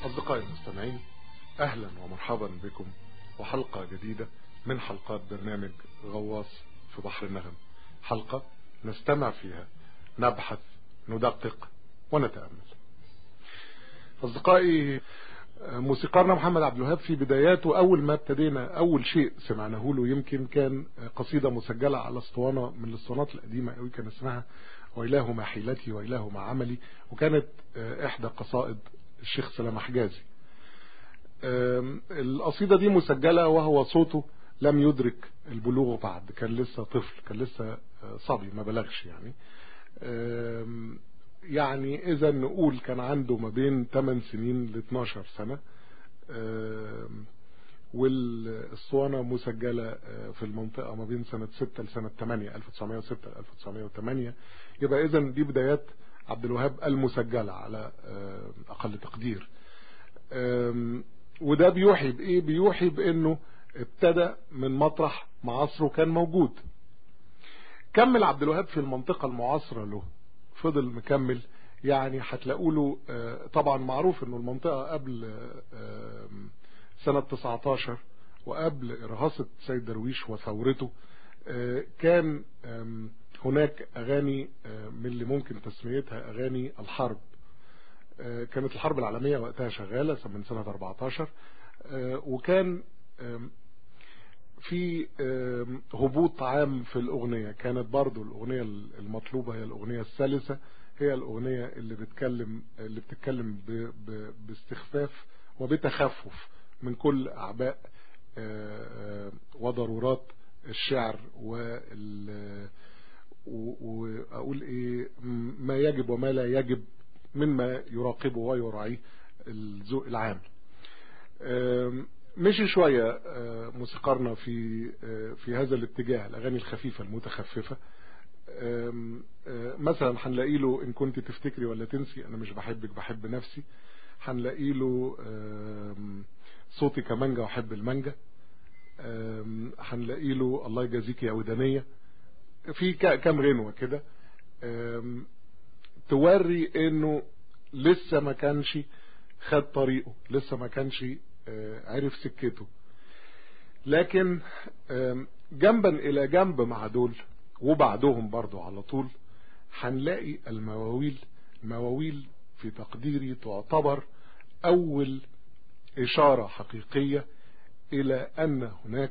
أصدقائي المستمعين أهلا ومرحبا بكم وحلقة جديدة من حلقات برنامج غواص في بحر النغم حلقة نستمع فيها نبحث ندقق ونتأمل أصدقائي موسيقارنا محمد عبد الوهاب في بداياته أول ما ابتدينا أول شيء سمعناه له يمكن كان قصيدة مسجلة على اسطوانة من الاسطوانات القديمة قوي كان اسمها وإله ما حيلتي وإله ما عملي وكانت إحدى قصائد الشيخ سلام حجازي القصيدة دي مسجلة وهو صوته لم يدرك البلوغ بعد كان لسه طفل كان لسه صبي ما بلغش يعني يعني اذا نقول كان عنده ما بين 8 سنين ل 12 سنة والاسطوانة مسجلة في المنطقة ما بين سنة 6 لسنة 8 1906 1908 يبقى اذا دي بدايات عبد الوهاب المسجلة على اقل تقدير وده بيوحي بايه بيوحي بانه ابتدى من مطرح معاصره كان موجود كمل عبد الوهاب في المنطقة المعاصرة له فضل مكمل يعني هتلاقوا له طبعا معروف انه المنطقة قبل سنة 19 وقبل ارهاصة سيد درويش وثورته كان هناك اغاني من اللي ممكن تسميتها اغاني الحرب كانت الحرب العالمية وقتها شغالة من سنة 14 وكان في هبوط عام في الأغنية كانت برضو الأغنية المطلوبة هي الأغنية الثالثة هي الأغنية اللي بتكلم اللي بتتكلم ب ب باستخفاف وبتخفف من كل أعباء وضرورات الشعر وال وأقول إيه ما يجب وما لا يجب مما يراقبه ويراعيه الذوق العام مشي شوية موسيقارنا في في هذا الاتجاه الأغاني الخفيفة المتخففة مثلا هنلاقي له إن كنت تفتكري ولا تنسي أنا مش بحبك بحب نفسي هنلاقي له صوتي كمانجا وأحب المانجا هنلاقي له الله يجازيك يا ودانية في كام غنوة كده توري انه لسه ما كانش خد طريقه لسه ما كانش عرف سكته لكن جنبا الى جنب مع دول وبعدهم برضو على طول هنلاقي المواويل المواويل في تقديري تعتبر اول اشارة حقيقية الى ان هناك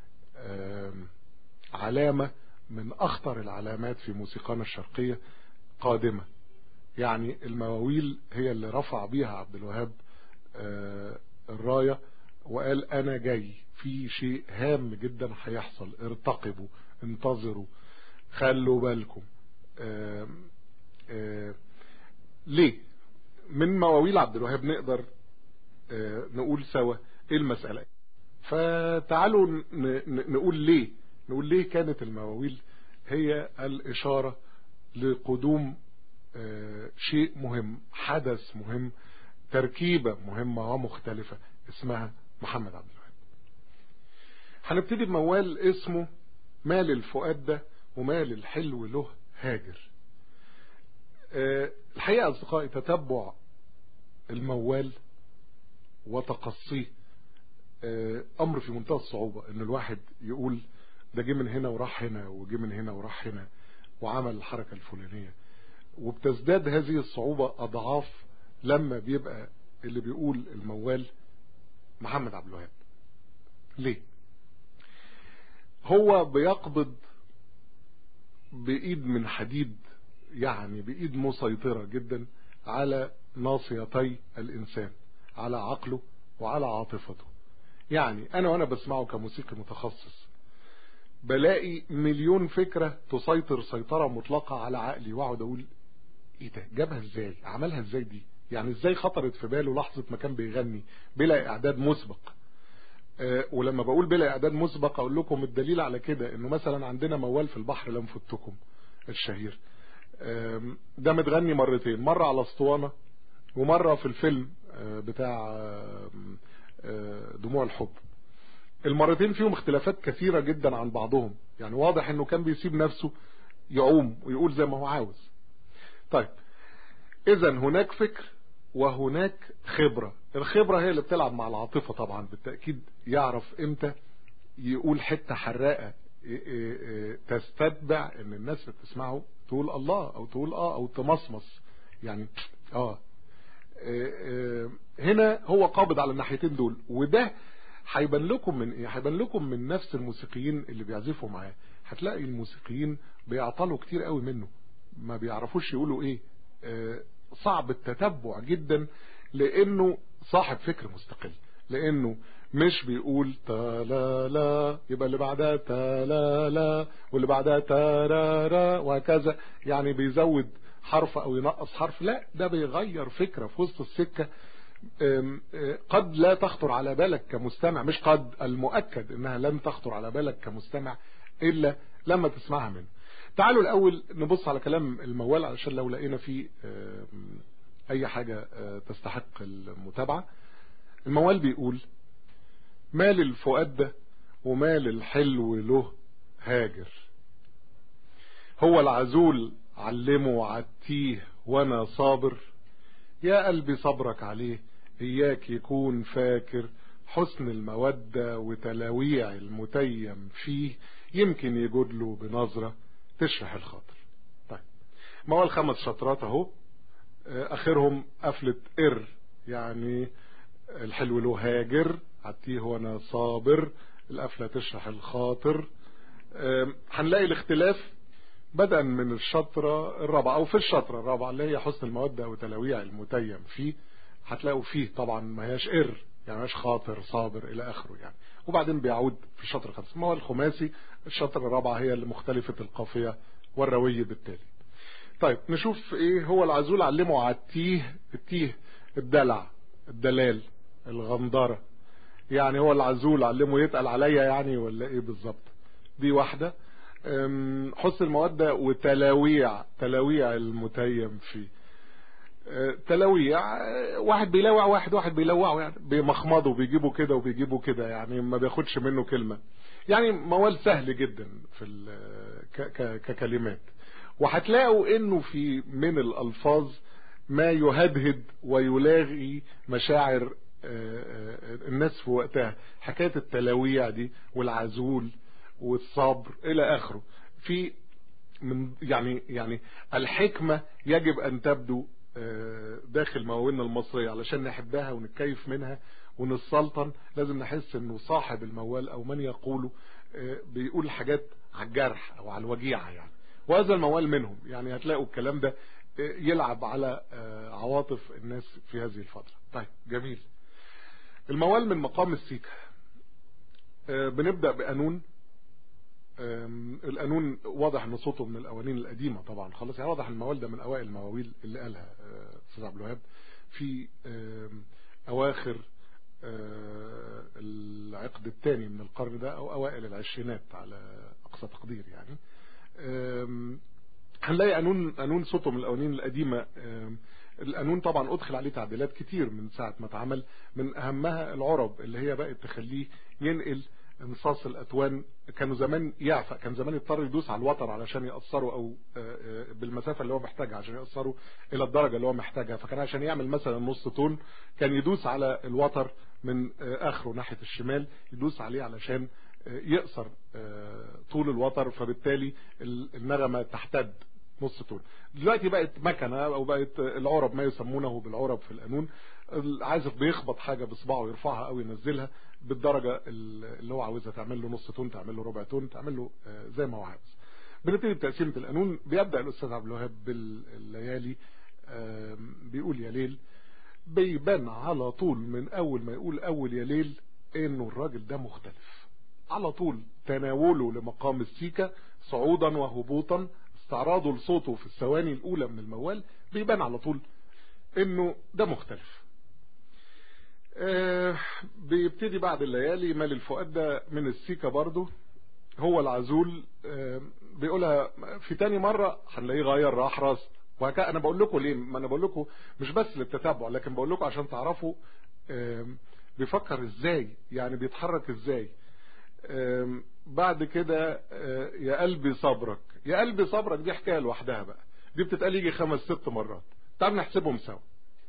علامة من اخطر العلامات في موسيقانا الشرقية قادمة يعني المواويل هي اللي رفع بيها عبد الوهاب الراية وقال انا جاي في شيء هام جدا هيحصل ارتقبوا انتظروا خلوا بالكم آآ آآ ليه من مواويل عبد الوهاب نقدر نقول سوا ايه المسألة فتعالوا نقول ليه نقول ليه كانت المواويل هي الاشارة لقدوم شيء مهم حدث مهم تركيبة مهمة ومختلفة اسمها محمد عبد الوهاب هنبتدي بموال اسمه مال الفؤاد ده ومال الحلو له هاجر الحقيقة أصدقائي تتبع الموال وتقصيه أمر في منتهى الصعوبة إن الواحد يقول ده جه من هنا وراح هنا وجه من هنا وراح هنا وعمل الحركة الفلانية وبتزداد هذه الصعوبة أضعاف لما بيبقى اللي بيقول الموال محمد عبد الوهاب ليه هو بيقبض بإيد من حديد يعني بإيد مسيطرة جدا على ناصيتي الإنسان على عقله وعلى عاطفته يعني أنا وأنا بسمعه كموسيقي متخصص بلاقي مليون فكرة تسيطر سيطرة مطلقة على عقلي واقعد اقول ايه ده جابها ازاي عملها ازاي دي يعني ازاي خطرت في باله لحظة ما كان بيغني بلا اعداد مسبق أه ولما بقول بلا اعداد مسبق اقول لكم الدليل على كده انه مثلا عندنا موال في البحر لم فتكم الشهير أه ده متغني مرتين مرة على اسطوانة ومرة في الفيلم أه بتاع دموع الحب المرتين فيهم اختلافات كثيرة جدا عن بعضهم يعني واضح انه كان بيسيب نفسه يعوم ويقول زي ما هو عاوز طيب اذا هناك فكر وهناك خبرة الخبرة هي اللي بتلعب مع العاطفة طبعا بالتأكيد يعرف امتى يقول حتة حراقة تستتبع ان الناس اللي بتسمعه تقول الله او تقول اه او تمصمص يعني اه هنا هو قابض على الناحيتين دول وده هيبان لكم من ايه هيبان لكم من نفس الموسيقيين اللي بيعزفوا معاه هتلاقي الموسيقيين بيعطلوا كتير قوي منه ما بيعرفوش يقولوا ايه صعب التتبع جدا لانه صاحب فكر مستقل لانه مش بيقول تا لا لا يبقى اللي بعدها تا لا لا واللي بعدها تا را را وهكذا يعني بيزود حرف او ينقص حرف لا ده بيغير فكرة في وسط السكة قد لا تخطر على بالك كمستمع مش قد المؤكد انها لن تخطر على بالك كمستمع الا لما تسمعها منه تعالوا الاول نبص على كلام الموال علشان لو لقينا فيه اي حاجة تستحق المتابعة الموال بيقول مال الفؤاد ده ومال الحلو له هاجر هو العزول علمه وعدتيه وانا صابر يا قلبي صبرك عليه اياك يكون فاكر حسن المودة وتلاويع المتيم فيه يمكن يجود له بنظرة تشرح الخاطر طيب موال خمس شطرات اهو اخرهم قفلة ار يعني الحلو له هاجر عدتيه وانا صابر القفلة تشرح الخاطر هنلاقي الاختلاف بدءا من الشطرة الرابعة او في الشطرة الرابعة اللي هي حسن المودة وتلاويع المتيم فيه هتلاقوا فيه طبعا ما هياش ار يعني ماش خاطر صابر الى اخره يعني وبعدين بيعود في الشطر الخامس ما هو الخماسي الشطر الرابعة هي اللي مختلفة القافية والروية بالتالي طيب نشوف ايه هو العزول علمه على التيه التيه الدلع الدلال الغندرة يعني هو العزول علمه يتقل عليا يعني ولا ايه بالظبط دي واحدة حسن المودة وتلاويع تلاويع المتيم فيه تلاويع واحد بيلوع واحد واحد بيلوعه يعني بيمخمضه بيجيبه كده وبيجيبه كده يعني ما بياخدش منه كلمة يعني موال سهل جدا في ككلمات وهتلاقوا انه في من الالفاظ ما يهدهد ويلاغي مشاعر الناس في وقتها حكاية التلاويع دي والعزول والصبر الى اخره في من يعني يعني الحكمة يجب ان تبدو داخل مواويلنا المصرية علشان نحبها ونتكيف منها ونسلطن لازم نحس انه صاحب الموال او من يقوله بيقول حاجات على الجرح او على الوجيعة يعني وهذا الموال منهم يعني هتلاقوا الكلام ده يلعب على عواطف الناس في هذه الفترة طيب جميل الموال من مقام السيكا بنبدأ بقانون القانون واضح ان صوته من الاوانين القديمة طبعا خلاص يعني واضح الموال ده من اوائل المواويل اللي قالها استاذ عبد الوهاب في اواخر العقد الثاني من القرن ده او اوائل العشرينات على اقصى تقدير يعني هنلاقي قانون قانون صوته من الاوانين القديمة القانون طبعا ادخل عليه تعديلات كتير من ساعة ما اتعمل من اهمها العرب اللي هي بقت تخليه ينقل انصاص الاتوان كانوا زمان يعفى كان زمان يضطر يدوس على الوتر علشان يأثروا او بالمسافة اللي هو محتاجها عشان يأثروا الى الدرجة اللي هو محتاجها فكان عشان يعمل مثلا نص تون كان يدوس على الوتر من اخره ناحية الشمال يدوس عليه علشان يقصر طول الوتر فبالتالي النغمة تحتد نص تون دلوقتي بقت مكنة او بقت العرب ما يسمونه بالعرب في القانون العازف بيخبط حاجة بصباعه يرفعها او ينزلها بالدرجة اللي هو عاوزها تعمل له نص تون تعمل له ربع تون تعمل له زي ما هو عاوز بنبتدي بتقسيمة القانون بيبدأ الأستاذ عبد الوهاب بالليالي بيقول يا ليل بيبان على طول من أول ما يقول أول يا ليل إنه الراجل ده مختلف على طول تناوله لمقام السيكا صعودا وهبوطا استعراضه لصوته في الثواني الأولى من الموال بيبان على طول إنه ده مختلف آه بيبتدي بعد الليالي مال الفؤاد ده من السيكا برضو هو العزول آه بيقولها في تاني مرة هنلاقيه غير راح راس وهكذا انا بقول لكم ليه ما انا بقول لكم مش بس للتتبع لكن بقول لكم عشان تعرفوا آه بيفكر ازاي يعني بيتحرك ازاي بعد كده يا قلبي صبرك يا قلبي صبرك دي حكاية لوحدها بقى دي بتتقال يجي خمس ست مرات تعال نحسبهم سوا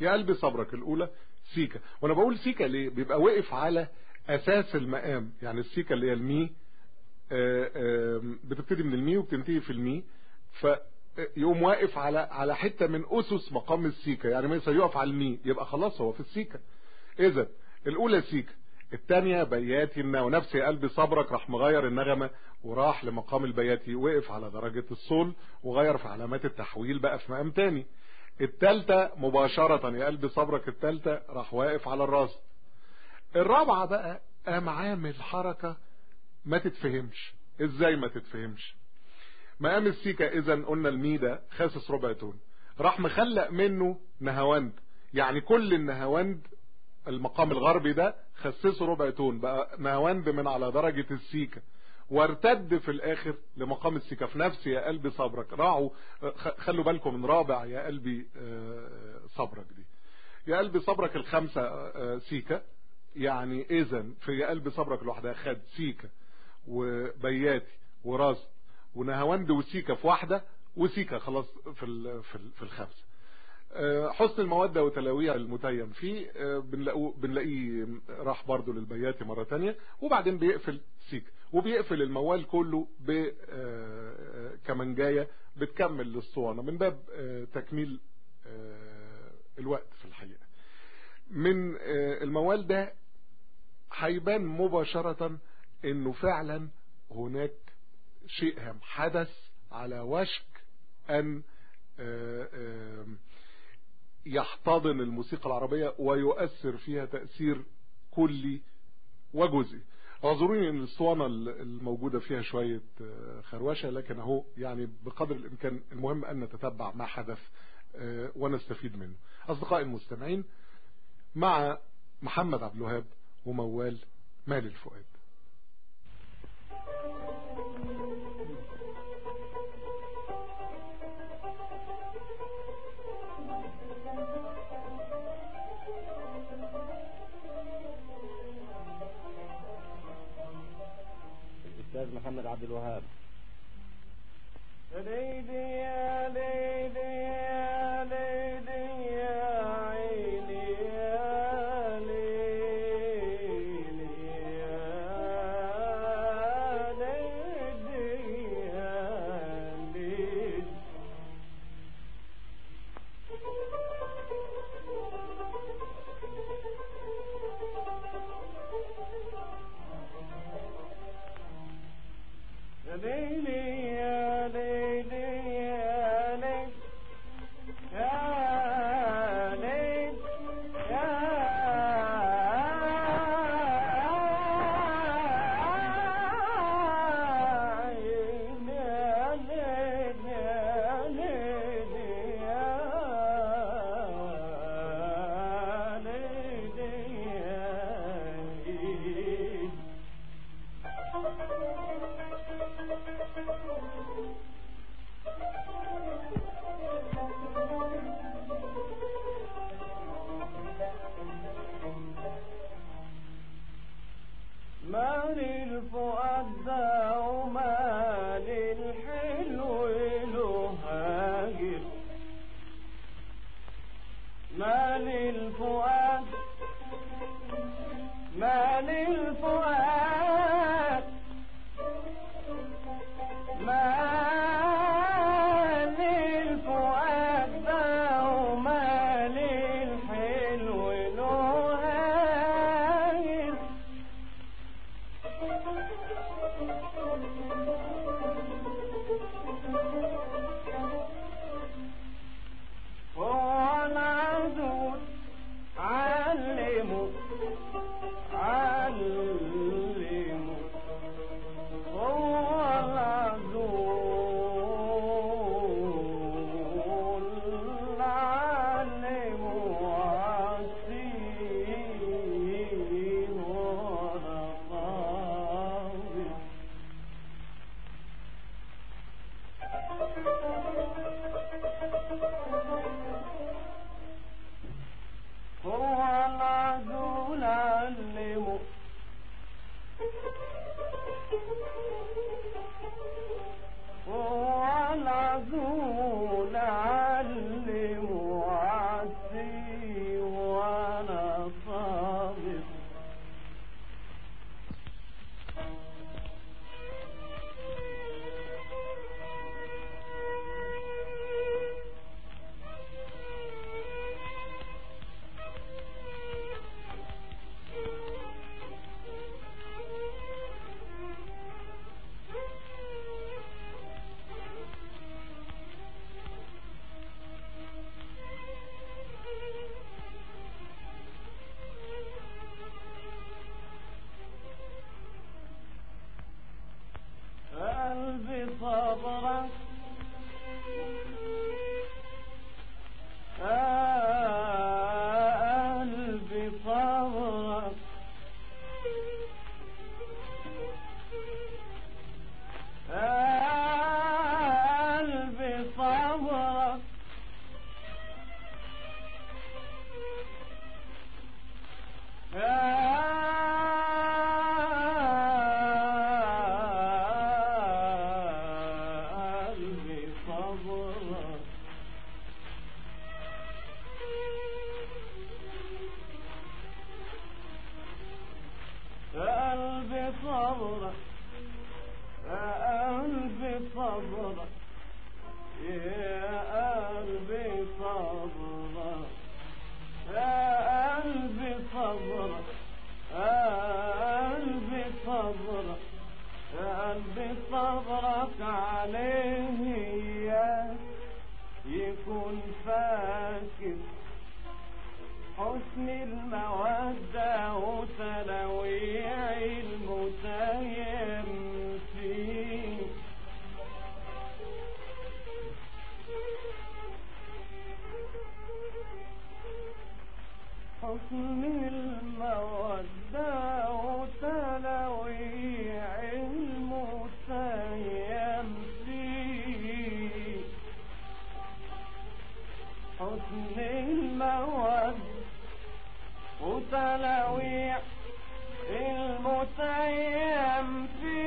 يا قلبي صبرك الاولى سيكا وانا بقول سيكا ليه بيبقى واقف على اساس المقام يعني السيكا اللي هي المي آه، آه، بتبتدي من المي وبتنتهي في المي فيقوم واقف على على حته من اسس مقام السيكا يعني مثلا يقف على المي يبقى خلاص هو في السيكا اذا الاولى سيكا الثانيه بياتي النوى نفس يا قلبي صبرك راح مغير النغمه وراح لمقام البياتي وقف على درجه الصول وغير في علامات التحويل بقى في مقام تاني الثالثه مباشره يا قلبي صبرك الثالثه راح واقف على الراس الرابعه بقى قام عامل حركه ما تتفهمش ازاي ما تتفهمش مقام السيكا اذا قلنا المي ده خاسس ربع تون راح مخلق منه نهاوند يعني كل النهاوند المقام الغربي ده خسسه ربع تون بقى نهاوند من على درجة السيكا وارتد في الاخر لمقام السيكا في نفس يا قلبي صبرك راعوا خلوا بالكم من رابع يا قلبي صبرك دي يا قلبي صبرك الخمسة سيكا يعني اذا في يا قلبي صبرك لوحدها خد سيكا وبياتي وراس ونهاوند وسيكا في واحدة وسيكا خلاص في في الخمسة حسن المودة وتلاويع المتيم فيه بنلاقيه بنلاقيه راح برضه للبياتي مرة تانية وبعدين بيقفل سيكا وبيقفل الموال كله بكمنجاية بتكمل للصوانة من باب تكميل الوقت في الحقيقة من الموال ده هيبان مباشرة انه فعلا هناك شيء هم حدث على وشك ان يحتضن الموسيقى العربية ويؤثر فيها تأثير كلي وجزئي اعذروني ان الاسطوانة الموجودة فيها شوية خروشة لكن اهو يعني بقدر الامكان المهم ان نتتبع ما حدث ونستفيد منه اصدقائي المستمعين مع محمد عبد الوهاب وموال مال الفؤاد الأستاذ محمد عبد الوهاب ليلي يا ليلي يا ليلي يا عيني يا ليلي يا ليلي يا ليلي يا ليلي يا ليلي يا ليلي يا ليلي يا عيني يا ليلي يا ليلي يا ليلي يا ليلي مال الفؤاد ده ومال الحلو له هاجر مال الفؤاد مال الفؤاد مال الفؤاد ده ومال الحلو له هاجر هو العدو علمه علمه صبرك يا قلبي صبرك يا قلبي صبرك يا قلبي صبرك يا قلبي صبرك يا قلبي صبرك عليه إياك يكون فاكر حسن المودة وتلويع المتيم فيه حسن المودة وتلويع المتيم فيه حسن المودة وتلويع المتيم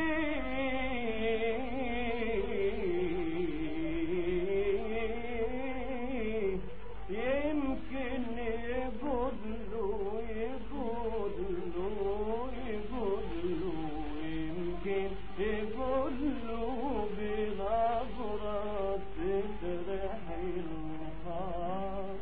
فيه يمكن يقول له يقول له يقول له يمكن يقول له بنظرة تجرح الخاطر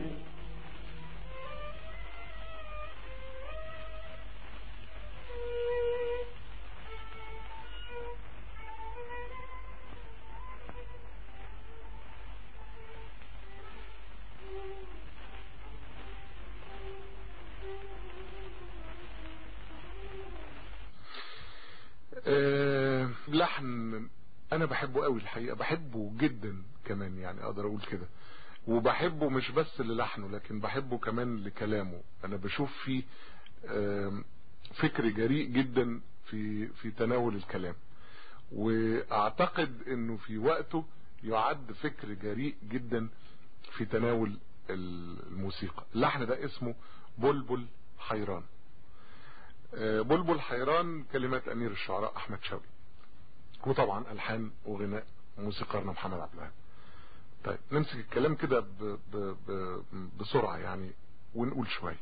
آه، لحن انا بحبه قوي الحقيقة بحبه جدا كمان يعني اقدر اقول كده وبحبه مش بس للحنه لكن بحبه كمان لكلامه انا بشوف فيه آم، فكر جريء جدا في في تناول الكلام واعتقد انه في وقته يعد فكر جريء جدا في تناول الموسيقى اللحن ده اسمه بلبل حيران آه، بلبل حيران كلمات امير الشعراء احمد شوقي وطبعا الحان وغناء موسيقارنا محمد عبد الوهاب طيب نمسك الكلام كده ب- ب- ب- بسرعة يعني ونقول شوية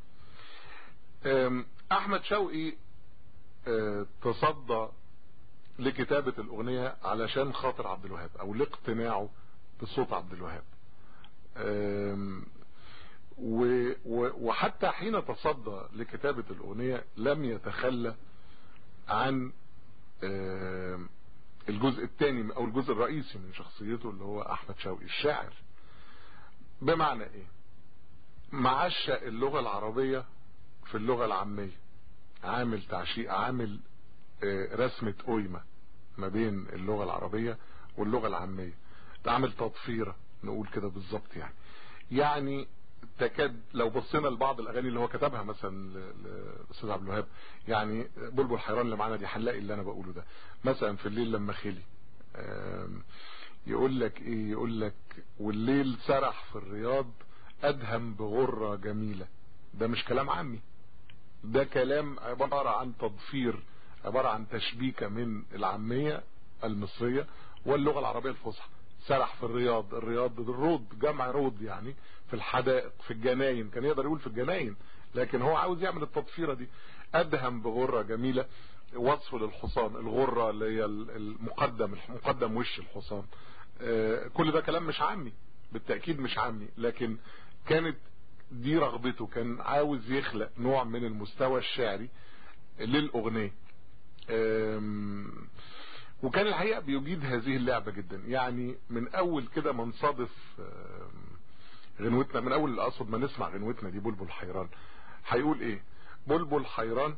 آم، احمد شوقي آه، تصدى لكتابة الاغنية علشان خاطر عبد الوهاب او لاقتناعه بصوت عبد الوهاب آم، و- و- وحتى حين تصدى لكتابة الاغنية لم يتخلى عن آم، الجزء الثاني او الجزء الرئيسي من شخصيته اللي هو احمد شوقي الشاعر بمعنى ايه معشق اللغة العربية في اللغة العامية عامل تعشيق عامل آه، رسمة قيمة ما بين اللغة العربية واللغة العامية عامل تضفيرة نقول كده بالظبط يعني يعني تكاد لو بصينا لبعض الاغاني اللي هو كتبها مثلا ل- للاستاذ عبد الوهاب يعني بلبل حيران اللي معانا دي هنلاقي اللي انا بقوله ده مثلا في الليل لما خلي آم، يقول لك ايه يقول لك والليل سرح في الرياض ادهم بغرة جميلة ده مش كلام عامي ده كلام عبارة عن تضفير عبارة عن تشبيكة من العامية المصرية واللغة العربية الفصحى سرح في الرياض الرياض الرود جمع رود يعني في الحدائق في الجناين كان يقدر يقول في الجناين لكن هو عاوز يعمل التضفيرة دي ادهم بغرة جميلة وصفه للحصان الغرة اللي هي المقدم مقدم وش الحصان آه، كل ده كلام مش عامي بالتأكيد مش عامي لكن كانت دي رغبته كان عاوز يخلق نوع من المستوى الشعري للأغنية آم، وكان الحقيقة بيجيد هذه اللعبة جدا يعني من أول كده ما نصادف آم، غنوتنا من أول أقصد ما نسمع غنوتنا دي بلبل حيران هيقول إيه بلبل حيران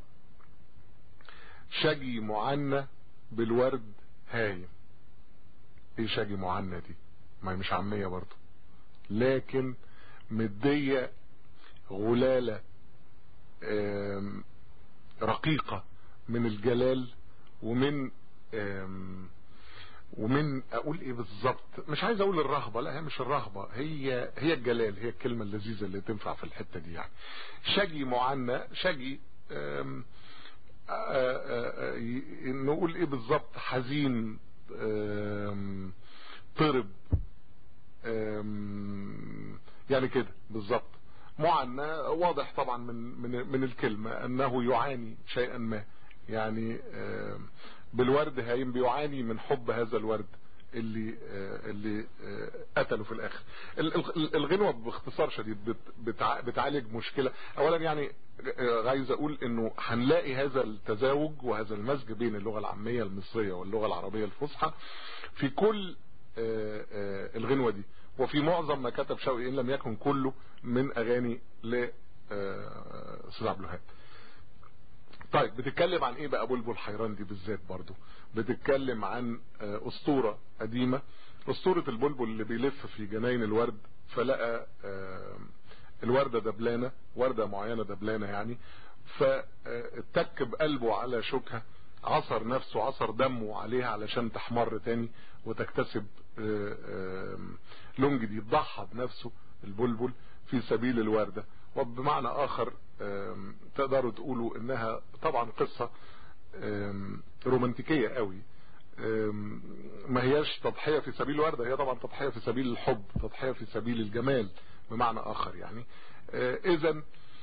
شجي معنى بالورد هايم ايه شجي معنى دي ما هي مش عامية برضه لكن مدية غلالة آم، رقيقة من الجلال ومن آم، ومن اقول ايه بالظبط مش عايز اقول الرهبة لا هي مش الرهبة هي هي الجلال هي الكلمة اللذيذة اللي تنفع في الحتة دي يعني شجي معنى شجي آم، آه، آه، آه، ي- نقول ايه بالظبط حزين آم، طرب آم، يعني كده بالظبط معنى واضح طبعا من من من الكلمة انه يعاني شيئا ما يعني آه، بالورد هايم بيعاني من حب هذا الورد اللي آه، اللي آه، قتله في الاخر ال- ال- الغنوة باختصار شديد بت- بتع- بتعالج مشكلة اولا يعني آه، عايز اقول انه هنلاقي هذا التزاوج وهذا المزج بين اللغة العامية المصرية واللغة العربية الفصحى في كل آه، آه، الغنوة دي وفي معظم ما كتب شوقي ان لم يكن كله من اغاني ل آه، استاذ عبد الوهاب طيب بتتكلم عن ايه بقى بلبل حيران دي بالذات برضو بتتكلم عن آه، اسطورة قديمة اسطورة البلبل اللي بيلف في جناين الورد فلقى آه، الوردة دبلانة وردة معينة دبلانة يعني فاتك بقلبه على شوكها عصر نفسه عصر دمه عليها علشان تحمر تاني وتكتسب آه، آه، لون جديد ضحى بنفسه البلبل في سبيل الوردة وبمعنى اخر آم، تقدروا تقولوا انها طبعا قصة آم، رومانتيكية قوي آم، ما هياش تضحية في سبيل الوردة هي طبعا تضحية في سبيل الحب تضحية في سبيل الجمال بمعنى اخر يعني اذا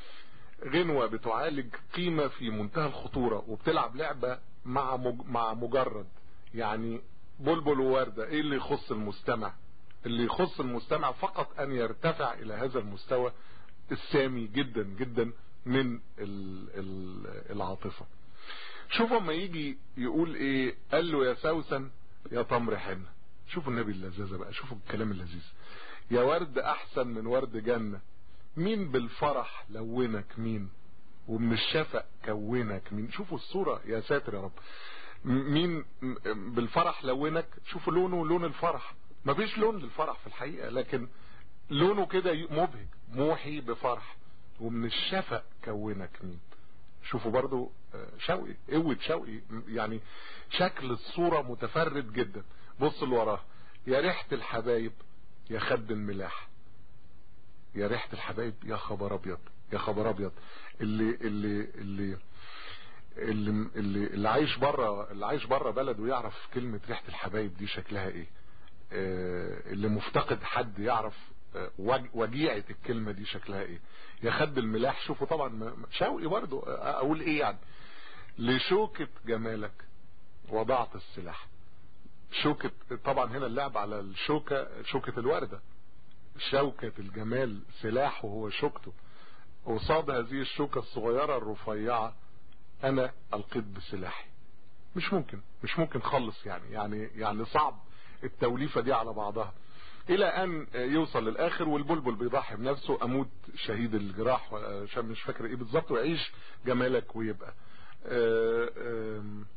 غنوة بتعالج قيمة في منتهى الخطورة وبتلعب لعبة مع مج- مع مجرد يعني بلبل ووردة ايه اللي يخص المستمع اللي يخص المستمع فقط ان يرتفع الى هذا المستوى السامي جدا جدا من ال- ال- العاطفة شوفوا اما يجي يقول ايه قال له يا سوسن يا تمر حنة شوفوا النبي اللذاذة بقى شوفوا الكلام اللذيذ يا ورد احسن من ورد جنة مين بالفرح لونك مين ومن الشفق كونك مين شوفوا الصورة يا ساتر يا رب م- مين م- بالفرح لونك شوفوا لونه لون الفرح مفيش لون للفرح في الحقيقة لكن لونه كده ي- مبهج موحي بفرح ومن الشفق كونك مين شوفوا برضو آه، شوقي قوة شوقي م- يعني شكل الصورة متفرد جدا بص اللي وراه يا ريحة الحبايب يا خد الملاح يا ريحة الحبايب يا خبر ابيض يا خبر ابيض اللي اللي اللي اللي اللي, اللي عايش بره اللي عايش بره بلده يعرف كلمة ريحة الحبايب دي شكلها ايه آه، اللي مفتقد حد يعرف آه، وج- وجيعة الكلمة دي شكلها ايه يا خد الملاح شوفوا طبعا م- شوقي برضو آه، اقول ايه يعني لشوكة جمالك وضعت السلاح شوكة طبعا هنا اللعب على الشوكة شوكة الوردة شوكة الجمال سلاح وهو شوكته قصاد هذه الشوكة الصغيرة الرفيعة انا القيت بسلاحي مش ممكن مش ممكن خالص يعني يعني يعني صعب التوليفة دي على بعضها الى ان يوصل للاخر والبلبل بيضحي بنفسه اموت شهيد الجراح عشان مش فاكر ايه بالظبط ويعيش جمالك ويبقى آه، آم،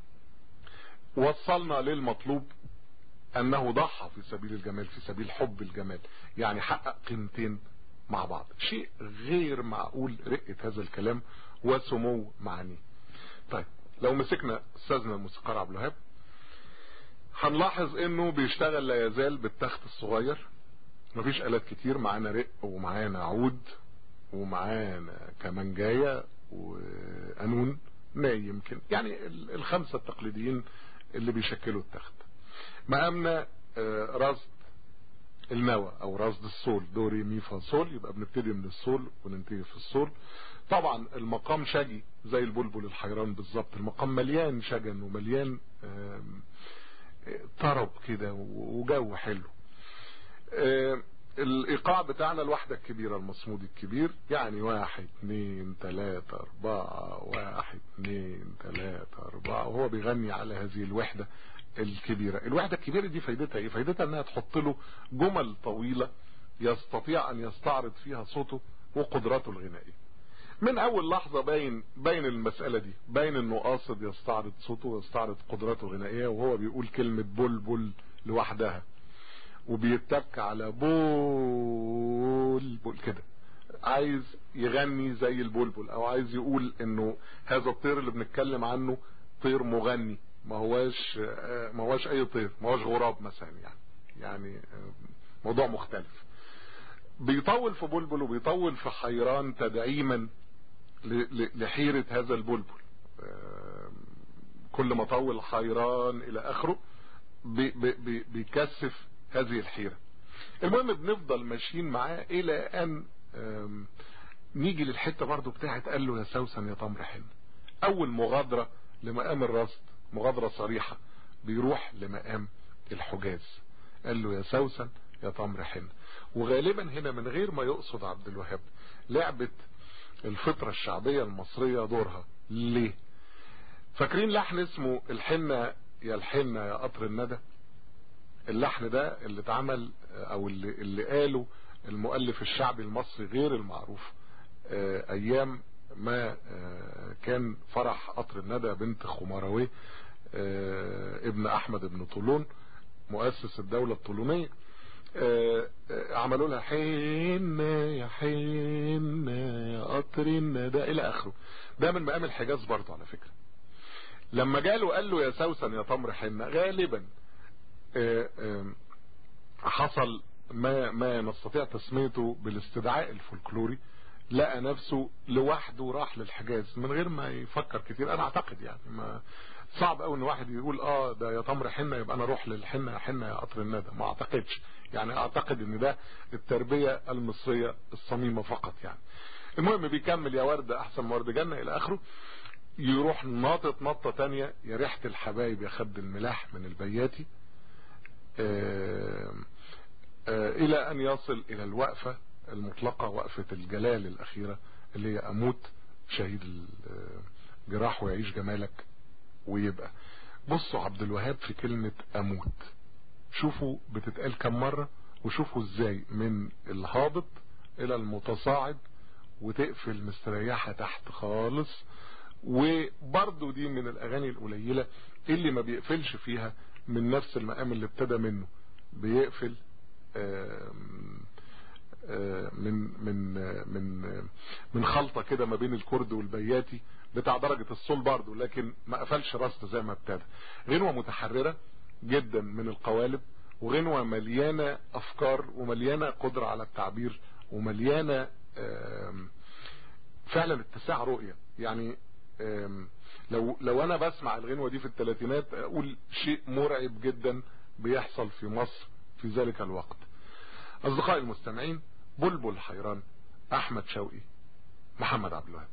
وصلنا للمطلوب انه ضحى في سبيل الجمال في سبيل حب الجمال يعني حقق قيمتين مع بعض شيء غير معقول رقة هذا الكلام وسمو معانيه طيب لو مسكنا استاذنا الموسيقار عبد الوهاب هنلاحظ انه بيشتغل لا يزال بالتخت الصغير مفيش الات كتير معانا رق ومعانا عود ومعانا كمانجاية وقانون ناي يمكن يعني ال- الخمسة التقليديين اللي بيشكلوا التخت مقامنا آه، رصد النوى او رصد الصول دوري مي فا صول يبقى بنبتدي من الصول وننتهي في الصول طبعا المقام شجي زي البلبل الحيران بالظبط المقام مليان شجن ومليان آم، طرب كده وجو حلو آه، الايقاع بتاعنا الوحدة الكبيرة المصمود الكبير يعني واحد اتنين تلاتة اربعة واحد اتنين تلاتة اربعة وهو بيغني على هذه الوحدة الكبيرة الوحدة الكبيرة دي فايدتها ايه فايدتها انها تحط له جمل طويلة يستطيع ان يستعرض فيها صوته وقدراته الغنائية من اول لحظة باين باين المسألة دي باين انه قاصد يستعرض صوته ويستعرض قدراته الغنائية وهو بيقول كلمة بلبل لوحدها وبيتك على بول بول كده عايز يغني زي البلبل او عايز يقول انه هذا الطير اللي بنتكلم عنه طير مغني ما هواش آه، ما هواش اي طير ما هواش غراب مثلا يعني يعني آه، موضوع مختلف بيطول في بلبل وبيطول في حيران تدعيما ل- ل- لحيرة هذا البلبل آه، كل ما طول حيران الى اخره بي- بي- بي- بيكثف هذه الحيرة المهم بنفضل ماشيين معاه الى ان آم، نيجي للحتة برضو بتاعت قال له يا سوسن يا تمر حن اول مغادرة لمقام الرصد مغادرة صريحة بيروح لمقام الحجاز قال له يا سوسن يا تمر حنة وغالبا هنا من غير ما يقصد عبد الوهاب لعبة الفطرة الشعبية المصرية دورها ليه فاكرين لحن اسمه الحنة يا الحنة يا قطر الندى اللحن ده اللي اتعمل او اللي, اللي قاله المؤلف الشعبي المصري غير المعروف ايام ما كان فرح قطر الندى بنت خماروي ابن احمد بن طولون مؤسس الدولة الطولونية عملوا لها حين يا حين يا قطر الندى الى اخره ده من مقام الحجاز برضه على فكرة لما جاله قال له يا سوسن يا تمر حنة غالبا حصل ما ما نستطيع تسميته بالاستدعاء الفولكلوري لقى نفسه لوحده راح للحجاز من غير ما يفكر كتير انا اعتقد يعني ما صعب قوي ان واحد يقول اه ده يا تمر حنه يبقى انا اروح للحنه يا حنه يا قطر الندى ما اعتقدش يعني اعتقد ان ده التربيه المصريه الصميمه فقط يعني المهم بيكمل يا ورده احسن ورد جنه الى اخره يروح ناطط نطه تانية يا ريحه الحبايب يا خد الملاح من البياتي آآ آآ الى ان يصل الى الوقفة المطلقة وقفة الجلال الاخيرة اللي هي اموت شهيد الجراح ويعيش جمالك ويبقى بصوا عبد الوهاب في كلمة اموت شوفوا بتتقال كم مرة وشوفوا ازاي من الهابط الى المتصاعد وتقفل مستريحة تحت خالص وبرضو دي من الاغاني القليلة اللي ما بيقفلش فيها من نفس المقام اللي ابتدى منه بيقفل من من من من خلطة كده ما بين الكرد والبياتي بتاع درجة الصول برضه لكن ما قفلش راسته زي ما ابتدى غنوة متحررة جدا من القوالب وغنوة مليانة افكار ومليانة قدرة على التعبير ومليانة فعلا اتساع رؤية يعني لو لو انا بسمع الغنوة دي في الثلاثينات اقول شيء مرعب جدا بيحصل في مصر في ذلك الوقت اصدقائي المستمعين بلبل حيران احمد شوقي محمد عبد الوهاب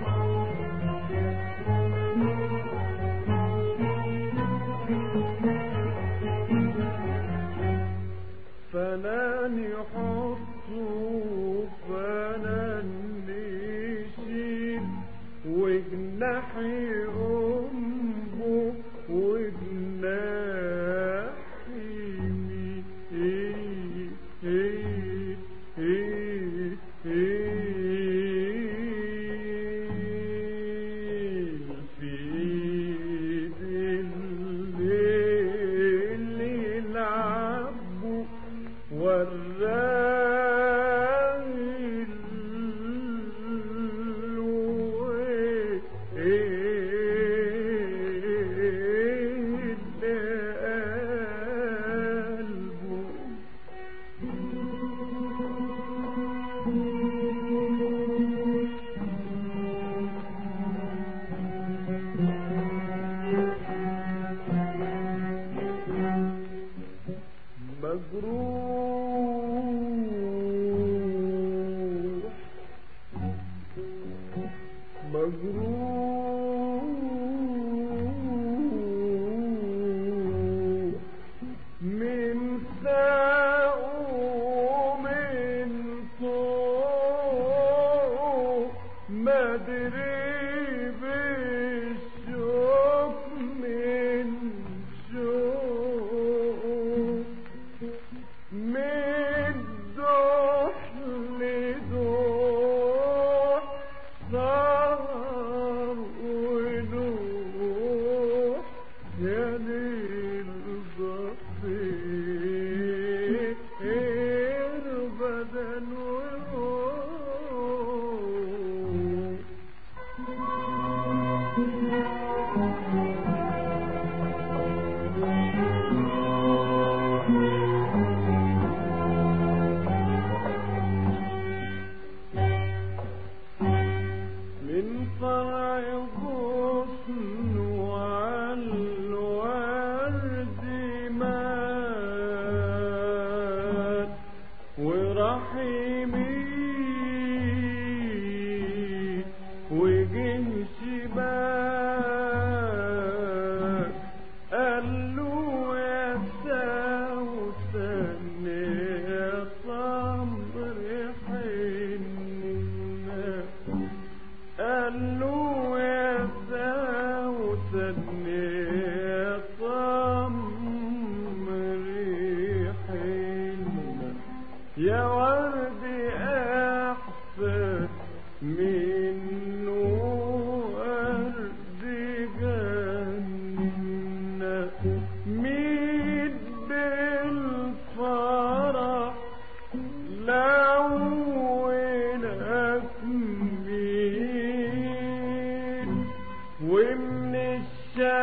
Thank you.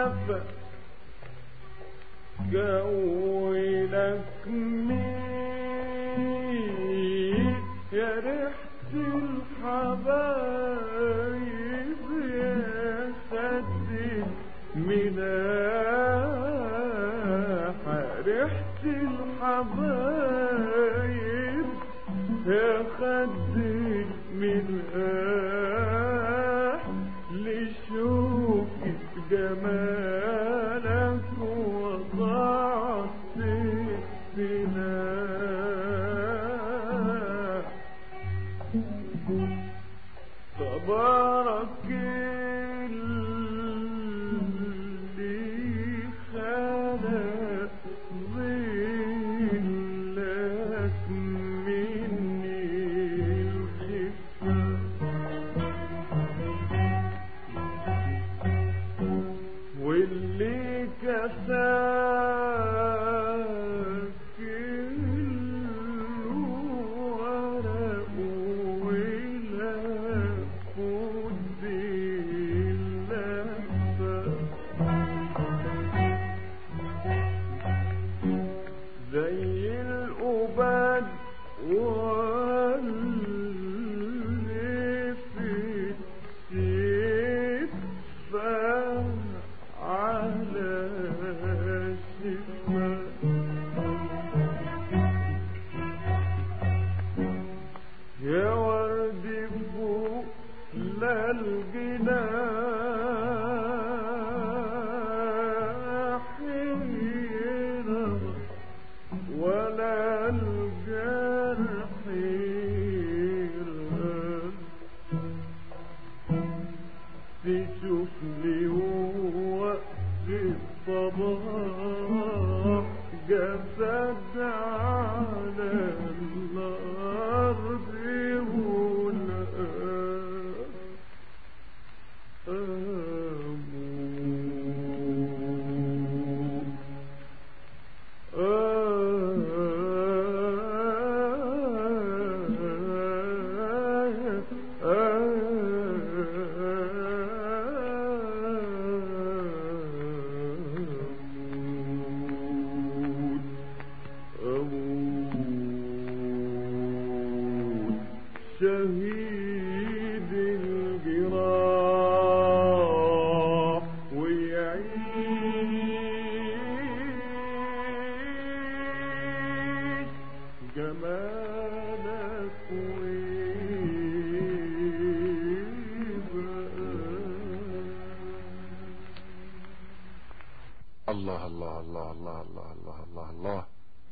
جفا جولك مين يا ريحة الحبايب يا خدي مناحة ريحة الحبايب يا خدي مناح لشوفك جمالك وضعت السلاح تبارك اللي خلق ظلك مني الخفة واللي كفاك الورق ولف اللفة زي الأباد واللي في الشفا على شفا يا ورد فوق لا الجناح ينام ولا الجرح يرهب تشوفني وقت الصباح جسد على الأرض ولا أموت شهيد الجراح ويعيش جمالك ويبقى الله الله الله الله الله الله الله الله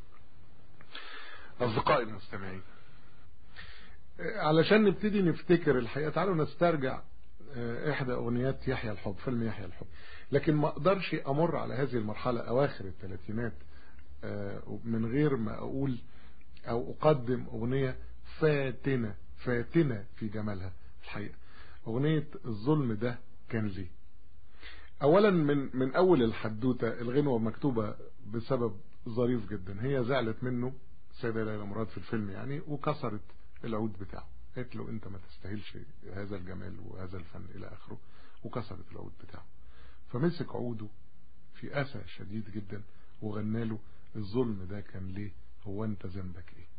أصدقائي المستمعين علشان نبتدي نفتكر الحقيقة تعالوا نسترجع إحدى أغنيات يحيى الحب فيلم يحيى الحب لكن ما أقدرش أمر على هذه المرحلة أواخر الثلاثينات من غير ما أقول أو أقدم أغنية فاتنة فاتنة في جمالها الحقيقة أغنية الظلم ده كان ليه اولا من من اول الحدوته الغنوه مكتوبه بسبب ظريف جدا هي زعلت منه السيده ليلى مراد في الفيلم يعني وكسرت العود بتاعه قالت له انت ما تستاهلش هذا الجمال وهذا الفن الى اخره وكسرت العود بتاعه فمسك عوده في اسى شديد جدا وغنى له الظلم ده كان ليه هو انت ذنبك ايه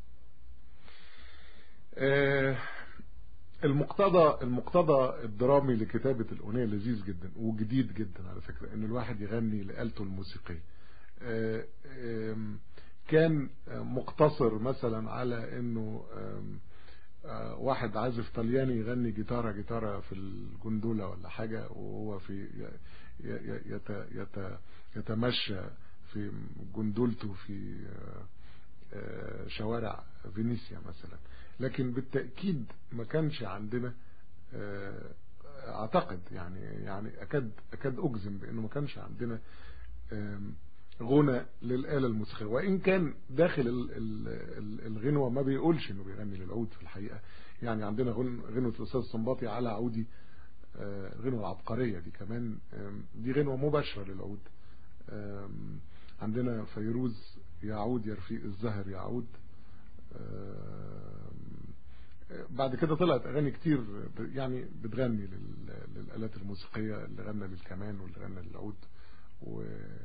آه المقتضى المقتضى الدرامي لكتابة الأغنية لذيذ جدا وجديد جدا على فكرة ان الواحد يغني لآلته الموسيقية كان مقتصر مثلا على انه واحد عازف طلياني يغني جيتارة جيتارة في الجندولة ولا حاجة وهو في يتمشى في جندولته في شوارع فينيسيا مثلا لكن بالتأكيد ما كانش عندنا اعتقد يعني يعني اكاد اكاد اجزم بانه ما كانش عندنا غنى للآلة الموسيقية وإن كان داخل الغنوة ما بيقولش إنه بيغني للعود في الحقيقة يعني عندنا غنوة الأستاذ الصنباطي على عودي غنوة العبقرية دي كمان دي غنوة مباشرة للعود عندنا فيروز يعود يا رفيق الزهر يعود بعد كده طلعت اغاني كتير يعني بتغني للالات الموسيقيه اللي غنى للكمان واللي غنى للعود و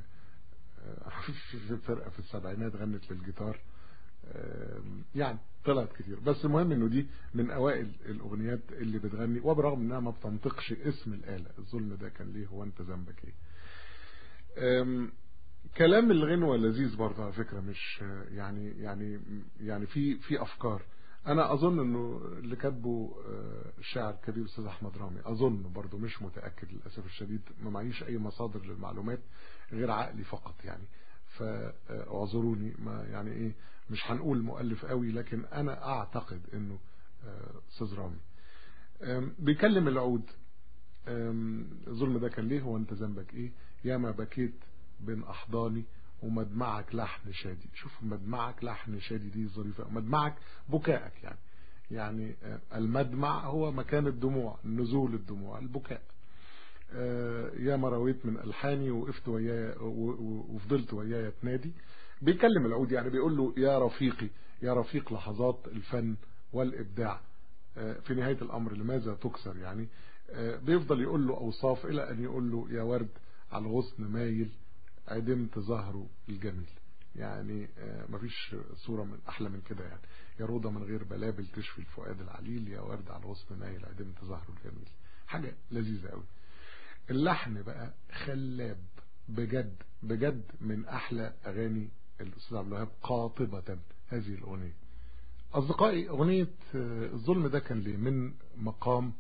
في فرقة في السبعينات غنت للجيتار يعني طلعت كتير بس المهم انه دي من اوائل الاغنيات اللي بتغني وبرغم انها ما بتنطقش اسم الآلة الظلم ده كان ليه هو انت ذنبك ايه كلام الغنوة لذيذ برضه على فكرة مش يعني يعني يعني في في افكار انا اظن انه اللي كاتبه الشاعر الكبير استاذ احمد رامي اظن برضه مش متاكد للاسف الشديد ما معيش اي مصادر للمعلومات غير عقلي فقط يعني فاعذروني ما يعني ايه مش هنقول مؤلف قوي لكن انا اعتقد انه استاذ رامي بيكلم العود الظلم ده كان ليه هو انت ذنبك ايه ياما بكيت بين احضاني ومدمعك لحن شادي شوف مدمعك لحن شادي دي ظريفة مدمعك بكائك يعني يعني المدمع هو مكان الدموع نزول الدموع البكاء يا ما رويت من ألحاني وقفت ويايا وفضلت ويايا تنادي بيكلم العود يعني بيقول له يا رفيقي يا رفيق لحظات الفن والإبداع في نهاية الأمر لماذا تكسر يعني بيفضل يقول له أوصاف إلى أن يقول له يا ورد على الغصن مايل عدمت ظهره الجميل يعني مفيش صورة من أحلى من كده يعني يا روضة من غير بلابل تشفي الفؤاد العليل يا ورد على الغصن مايل عدمت ظهره الجميل حاجة لذيذة قوي اللحن بقى خلاب بجد بجد من أحلى أغاني الأستاذ عبد الوهاب قاطبة هذه الأغنية أصدقائي أغنية الظلم ده كان ليه من مقام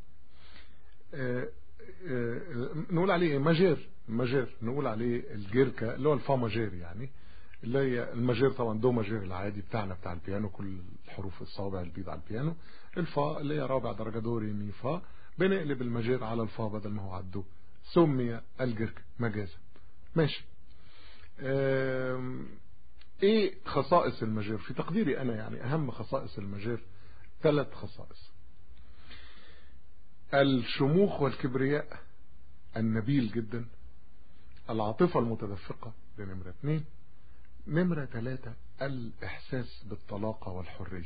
نقول عليه ماجير ماجير نقول عليه الجيركا اللي هو الفا ماجير يعني اللي هي الماجير طبعا دو ماجير العادي بتاعنا بتاع البيانو كل الحروف الصوابع البيض على البيانو الفا اللي هي رابع درجة دو ري مي فا بنقلب الماجير على الفا بدل ما هو على الدو سمي الجيركا مجازا ماشي ايه خصائص الماجير في تقديري انا يعني اهم خصائص الماجير ثلاث خصائص الشموخ والكبرياء النبيل جدا العاطفة المتدفقة دي نمرة اثنين نمرة ثلاثة الإحساس بالطلاقة والحرية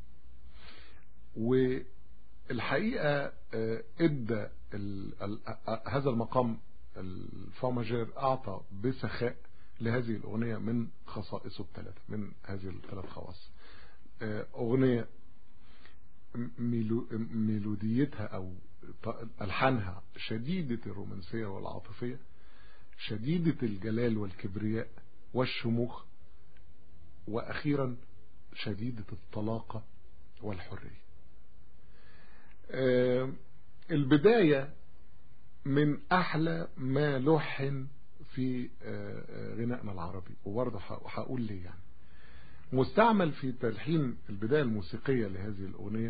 والحقيقة ادى هذا المقام الفاماجير أعطى بسخاء لهذه الأغنية من خصائصه الثلاثة من هذه الثلاث خواص أغنية ميلوديتها أو ألحانها شديدة الرومانسية والعاطفية شديدة الجلال والكبرياء والشموخ وأخيرا شديدة الطلاقة والحرية البداية من أحلى ما لحن في غنائنا العربي وبرضه هقول ليه يعني مستعمل في تلحين البداية الموسيقية لهذه الأغنية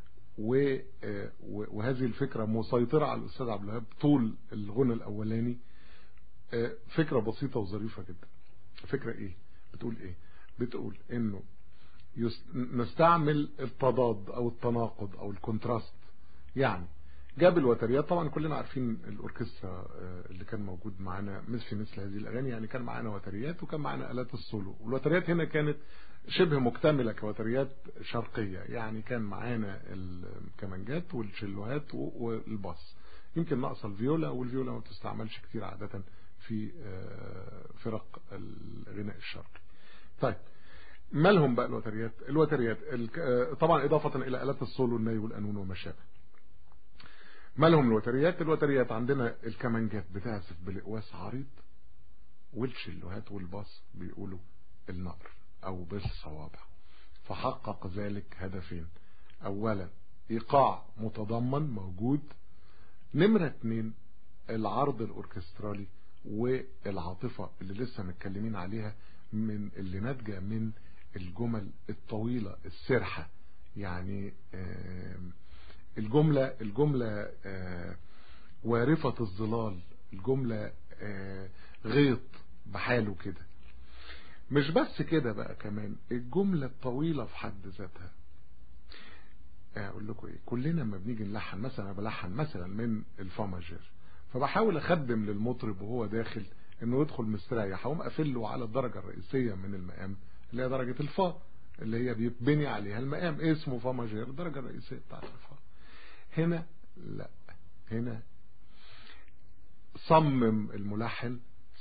وهذه الفكرة مسيطرة على الأستاذ عبد الوهاب طول الغنى الأولاني فكرة بسيطة وظريفة جدا فكرة ايه بتقول ايه بتقول انه نستعمل التضاد او التناقض او الكونتراست يعني جاب الوتريات طبعا كلنا عارفين الاوركسترا اللي كان موجود معانا مثل في مثل هذه الاغاني يعني كان معانا وتريات وكان معانا الات السولو والوتريات هنا كانت شبه مكتملة كوتريات شرقية يعني كان معانا الكمانجات والشلوهات والباص يمكن ناقص الفيولا والفيولا ما بتستعملش كتير عادة في فرق الغناء الشرقي طيب مالهم بقى الوتريات الوتريات طبعا إضافة إلى آلات السولو الناي والقانون وما شابه مالهم الوتريات الوتريات عندنا الكمانجات بتعزف بالإقواس عريض والشلوهات والباص بيقولوا النقر أو بالصوابع فحقق ذلك هدفين أولا إيقاع متضمن موجود نمرة اتنين العرض الأوركسترالي والعاطفة اللي لسه متكلمين عليها من اللي ناتجة من الجمل الطويلة السرحة يعني الجملة الجملة وارفة الظلال الجملة غيط بحاله كده مش بس كده بقى كمان الجملة الطويلة في حد ذاتها اقول لكم ايه كلنا لما بنيجي نلحن مثلا انا بلحن مثلا من الفاماجير فبحاول اخدم للمطرب وهو داخل انه يدخل مستريح اقوم قافل له على الدرجة الرئيسية من المقام اللي هي درجة الفا اللي هي بيتبني عليها المقام اسمه فا ماجير الدرجة الرئيسية بتاعت الفا هنا لا هنا صمم الملحن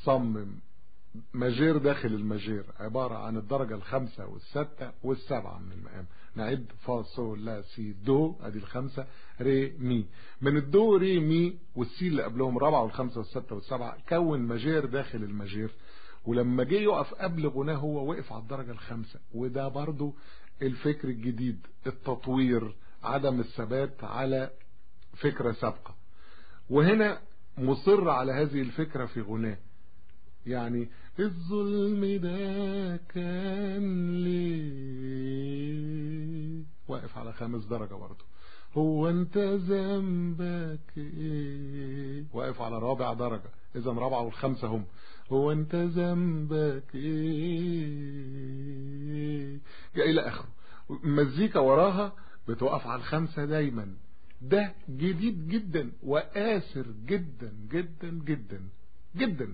صمم ماجير داخل الماجير عبارة عن الدرجة الخامسة والستة والسبعة من المقام نعد فا صول لا سي دو ادي الخمسة ري مي من الدو ري مي والسي اللي قبلهم الرابعة والخمسة والستة والسبعة كون ماجير داخل الماجير ولما جه يقف قبل غناه هو وقف على الدرجة الخامسة وده برضو الفكر الجديد التطوير عدم الثبات على فكرة سابقة وهنا مصر على هذه الفكرة في غناه يعني الظلم ده كان ليه واقف على خامس درجة برضه هو انت ذنبك ايه واقف على رابع درجة اذا رابعة والخمسة هم هو انت ذنبك ايه الى اخره مزيكا وراها بتوقف على الخمسة دايما ده جديد جدا وآسر جدا جدا جدا جدا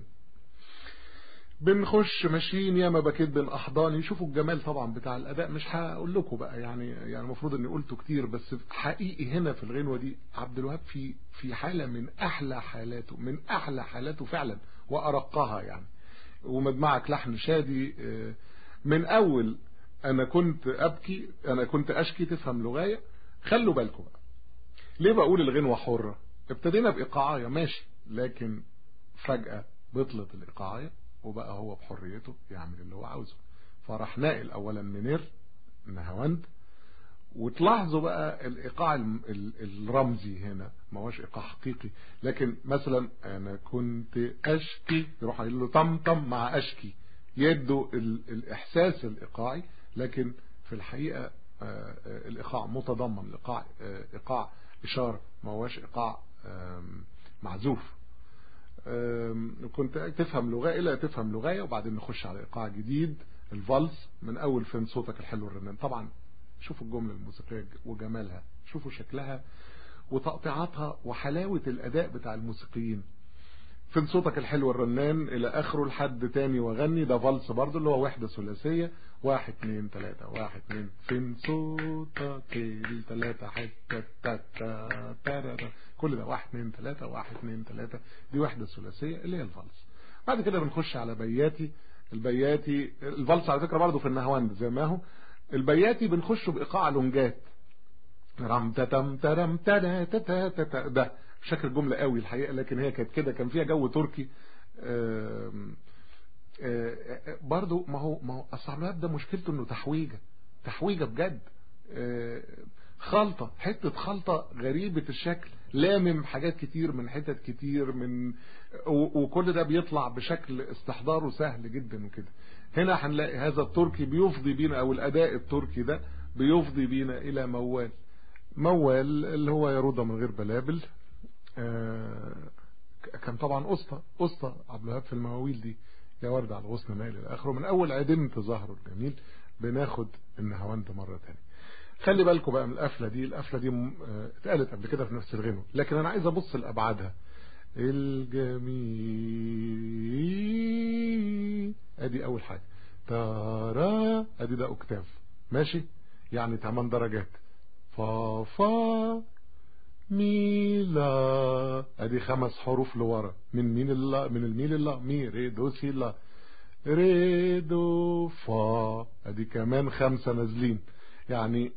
بنخش ماشيين ياما بكيت بين احضاني شوفوا الجمال طبعا بتاع الاداء مش هقول لكم بقى يعني يعني المفروض اني قلته كتير بس حقيقي هنا في الغنوه دي عبد الوهاب في في حاله من احلى حالاته من احلى حالاته فعلا وارقها يعني ومدمعك لحن شادي من اول انا كنت ابكي انا كنت اشكي تفهم لغايه خلوا بالكم بقى ليه بقول الغنوه حره ابتدينا بايقاعيه ماشي لكن فجاه بطلت الايقاعيه وبقى هو بحريته يعمل اللي هو عاوزه فراح ناقل اولا منير نهاوند وتلاحظوا بقى الايقاع الرمزي هنا ما هوش ايقاع حقيقي لكن مثلا انا كنت اشكي يروح قايل له طم طم مع اشكي يدوا الاحساس الايقاعي لكن في الحقيقه الايقاع متضمن الايقاع ايقاع اشاره ما هوش ايقاع معزوف كنت تفهم لغاية لا تفهم لغاية وبعدين نخش على ايقاع جديد الفالس من اول فين صوتك الحلو الرنان طبعا شوفوا الجملة الموسيقية وجمالها شوفوا شكلها وتقطيعاتها وحلاوة الاداء بتاع الموسيقيين فين صوتك الحلو الرنان الى اخره لحد تاني وغني ده فالس برضه اللي هو وحدة ثلاثية واحد اتنين تلاتة واحد اتنين فين صوتك التلاتة حتة تاتا تارارا كل ده واحد اتنين تلاتة واحد اتنين تلاتة دي وحدة ثلاثية اللي هي الفالس بعد كده بنخش على بياتي البياتي الفالس على فكرة برضه في النهواند زي ما هو البياتي بنخش بايقاع لونجات رم تتم ترم تتا تتا تتا ده شكل الجملة قوي الحقيقة لكن هي كانت كده كان فيها جو تركي آم آم برضو ما هو ما هو الصعبات ده مشكلته انه تحويجة تحويجة بجد خلطة حتة خلطة غريبة الشكل لامم حاجات كتير من حتت كتير من وكل ده بيطلع بشكل استحضاره سهل جدا وكده هنا هنلاقي هذا التركي بيفضي بينا او الاداء التركي ده بيفضي بينا الى موال موال اللي هو يرودة من غير بلابل كان طبعا اسطى اسطى عبد الوهاب في المواويل دي يا ورد على الغصن مايل الى اخره من اول عدمت ظهره الجميل بناخد النهاوند مرة تانية خلي بالكم بقى من القفله دي القفله دي اتقالت قبل كده في نفس الغنوة لكن انا عايز ابص لابعادها الجميل ادي اول حاجه تارا ادي ده اوكتاف ماشي يعني 8 درجات فا فا ميلا ادي خمس حروف لورا من مين الله من الميل الله مي ري دو سي لا ري دو فا ادي كمان خمسة نازلين يعني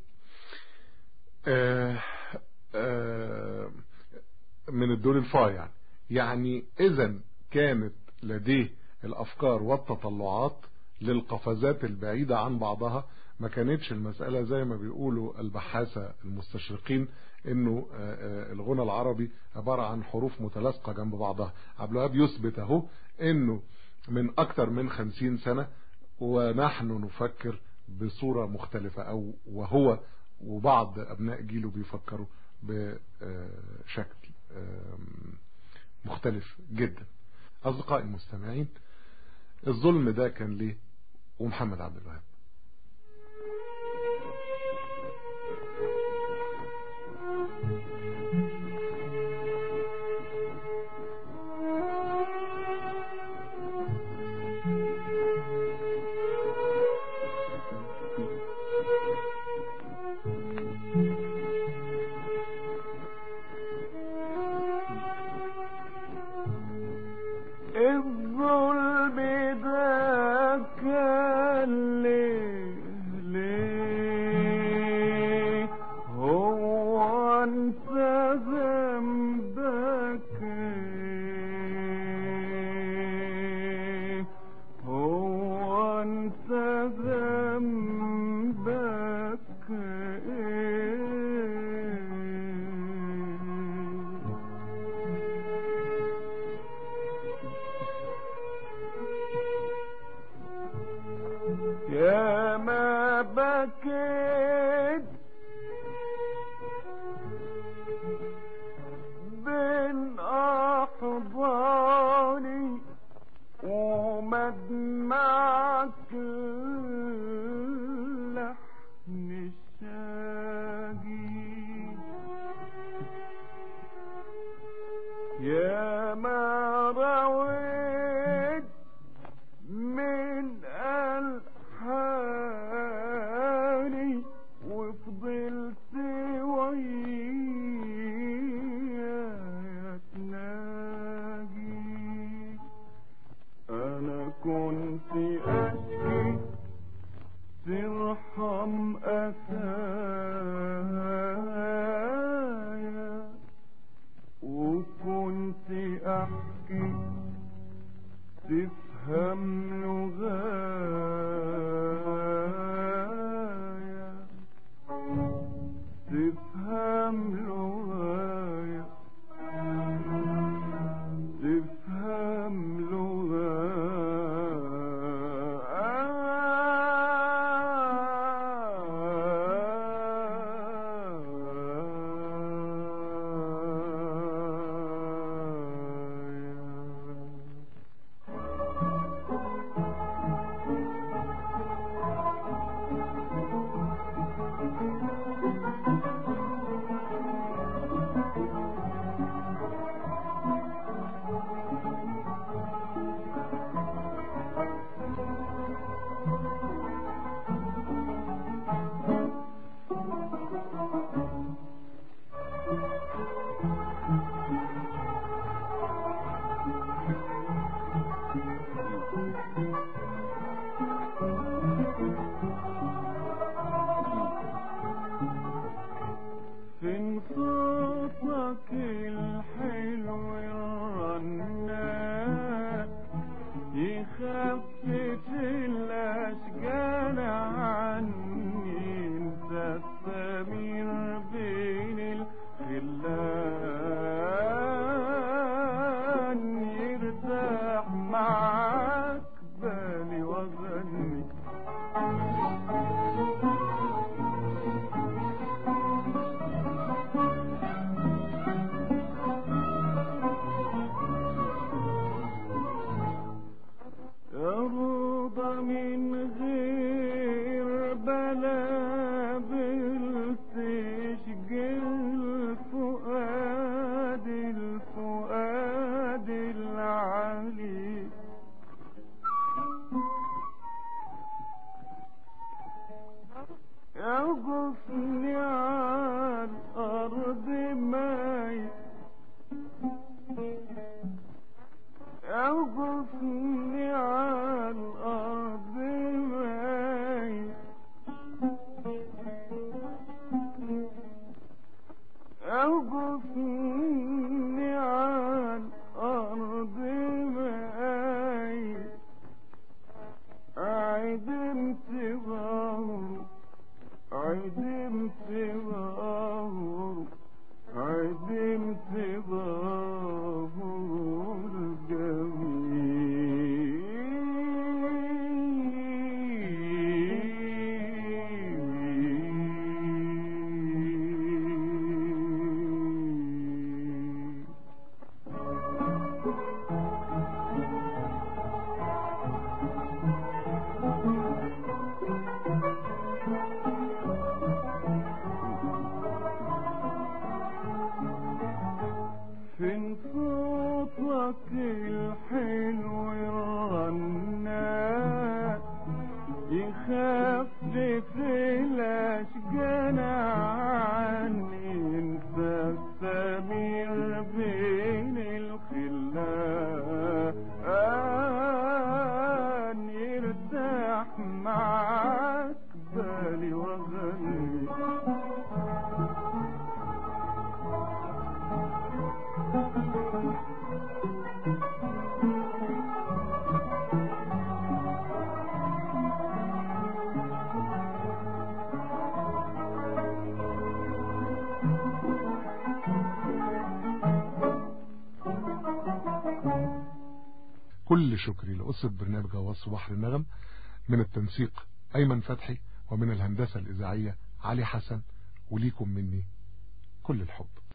آه آه من الدول الفا يعني يعني اذا كانت لديه الافكار والتطلعات للقفزات البعيدة عن بعضها ما كانتش المسألة زي ما بيقولوا البحاثة المستشرقين انه الغنى العربي عبارة عن حروف متلاصقة جنب بعضها عبد الوهاب يثبت اهو انه من اكتر من خمسين سنة ونحن نفكر بصورة مختلفة او وهو وبعض ابناء جيله بيفكروا بشكل مختلف جدا اصدقائي المستمعين الظلم ده كان ليه ومحمد عبد الوهاب الظلم قلبي ده كان ليه ليه هو انت ذنبك ايه هو انت ذنبك ايه يا ما بكيت بين أحضاني ومدمعك لحن الشاقي يا ما رويت من الحالي وفضلت وياك تلاقي انا كنت اشكي ترحم أسايا وكنت أحكي تفهم لغايا تفهم لغايا تفهم لغايا فين صوتك الحلو الرنان يخفف الأشجان عني انت السمير بين الخلان يرتاح معاك بالي وغني يا روضة من كل شكري لأسرة برنامج غواص بحر النغم من التنسيق أيمن فتحي ومن الهندسة الإذاعية علي حسن وليكم مني كل الحب